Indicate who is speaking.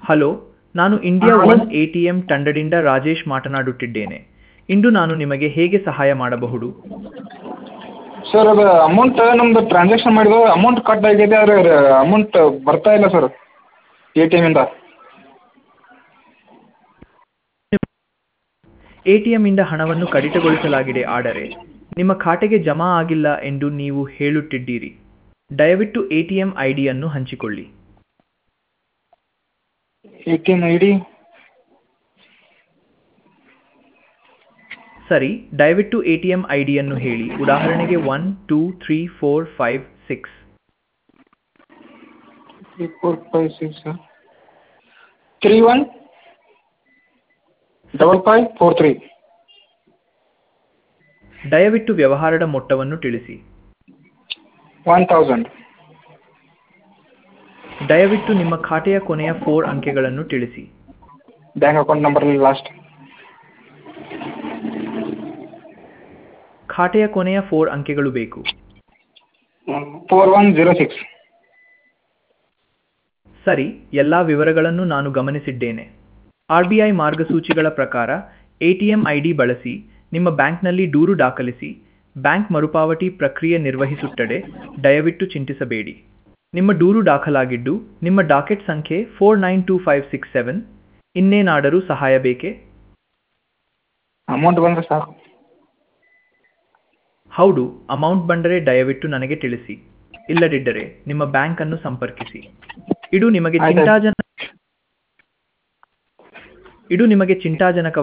Speaker 1: Hello ನಾನು India
Speaker 2: ಹಾ,
Speaker 1: one
Speaker 2: hello.
Speaker 1: A T M ತಂಡದಿಂದ ರಾಜೇಶ್ ಮಾತನಾಡುತ್ತಿದ್ದೇನೆ ಇಂದು ನಾನು ನಿಮಗೆ ಹೇಗೆ ಸಹಾಯ ಮಾಡಬಹುದು
Speaker 2: ಸರ್ ಅದು ಅಮೌಂಟ್ ನಮ್ದು ಟ್ರಾನ್ಸಾಕ್ಷನ್ ಮಾಡಿದ್ದು ಅಮೌಂಟ್ ಕಟ್ ಆಗಿದೆ ಆದರೆ ಅಮೌಂಟ್ ಬರ್ತಾ ಇಲ್ಲ ಸರ್ ಎ ಟಿ ಎಮ್ಮಿಂದ
Speaker 1: ಎ ಟಿ ಎಮ್ಮಿಂದ ಹಣವನ್ನು ಕಡಿತಗೊಳಿಸಲಾಗಿದೆ ಆದರೆ ನಿಮ್ಮ ಖಾತೆಗೆ ಜಮಾ ಆಗಿಲ್ಲ ಎಂದು ನೀವು ಹೇಳುತ್ತಿದ್ದೀರಿ ದಯವಿಟ್ಟು ಎ ಟಿ ಎಂ ಐ ಡಿಯನ್ನು ಹಂಚಿಕೊಳ್ಳಿ
Speaker 2: A T M I D
Speaker 1: ಸರಿ ದಯವಿಟ್ಟು ಎ ಟಿ ಎಂ ಐ ಡಿಯನ್ನು ಹೇಳಿ ಉದಾಹರಣೆಗೆ one two three four five six
Speaker 2: three four five six three one double five four three
Speaker 1: ದಯವಿಟ್ಟು ವ್ಯವಹಾರದ ಮೊತ್ತವನ್ನು ತಿಳಿಸಿ
Speaker 2: ಒನ್ ತೌಸಂಡ್
Speaker 1: ದಯವಿಟ್ಟು ನಿಮ್ಮ ಖಾತೆಯ ಕೊನೆಯ ಫೋರ್ ಅಂಕೆಗಳನ್ನು ತಿಳಿಸಿ
Speaker 2: ಬ್ಯಾಂಕ್ ಅಕೌಂಟ್ ನಂಬರ್ ಲಾಸ್ಟ್
Speaker 1: ಖಾತೆಯ ಕೊನೆಯ ಫೋರ್ ಅಂಕೆಗಳು ಬೇಕು
Speaker 2: ಫೋರ್ ಒನ್ ಜೀರೋ ಸಿಕ್ಸ್
Speaker 1: ಸರಿ ಎಲ್ಲ ವಿವರಗಳನ್ನು ನಾನು ಗಮನಿಸಿದ್ದೇನೆ ಆರ್ ಬಿ ಐ ಮಾರ್ಗಸೂಚಿಗಳ ಪ್ರಕಾರ A T M I D ಬಳಸಿ ನಿಮ್ಮ ಬ್ಯಾಂಕ್ನಲ್ಲಿ ದೂರು ದಾಖಲಿಸಿ ಬ್ಯಾಂಕ್ ಮರುಪಾವತಿ ಪ್ರಕ್ರಿಯೆ ನಿರ್ವಹಿಸುತ್ತದೆ ದಯವಿಟ್ಟು ಚಿಂತಿಸಬೇಡಿ ನಿಮ್ಮ ದೂರು ದಾಖಲಾಗಿದ್ದು ನಿಮ್ಮ ಡಾಕೆಟ್ ಸಂಖ್ಯೆ four nine two five six seven ಇನ್ನೇನಾದರೂ ಸಹಾಯ ಬೇಕೇ
Speaker 2: ಅಮೌಂಟ್ ಬಂದರೆ ಸಾಕು
Speaker 1: ಹೌದು ಅಮೌಂಟ್ ಬಂದರೆ ದಯವಿಟ್ಟು ನನಗೆ ತಿಳಿಸಿ ಇಲ್ಲದಿದ್ದರೆ ನಿಮ್ಮ ಬ್ಯಾಂಕ್ ಅನ್ನು ಸಂಪರ್ಕಿಸಿ ಇದು ನಿಮಗೆ
Speaker 2: ಆಯ್ತಾಯ್ತು.
Speaker 1: ಚಿಂತಾಜನ ಇದು ನಿಮಗೆ ಚಿಂತಾಜನಕ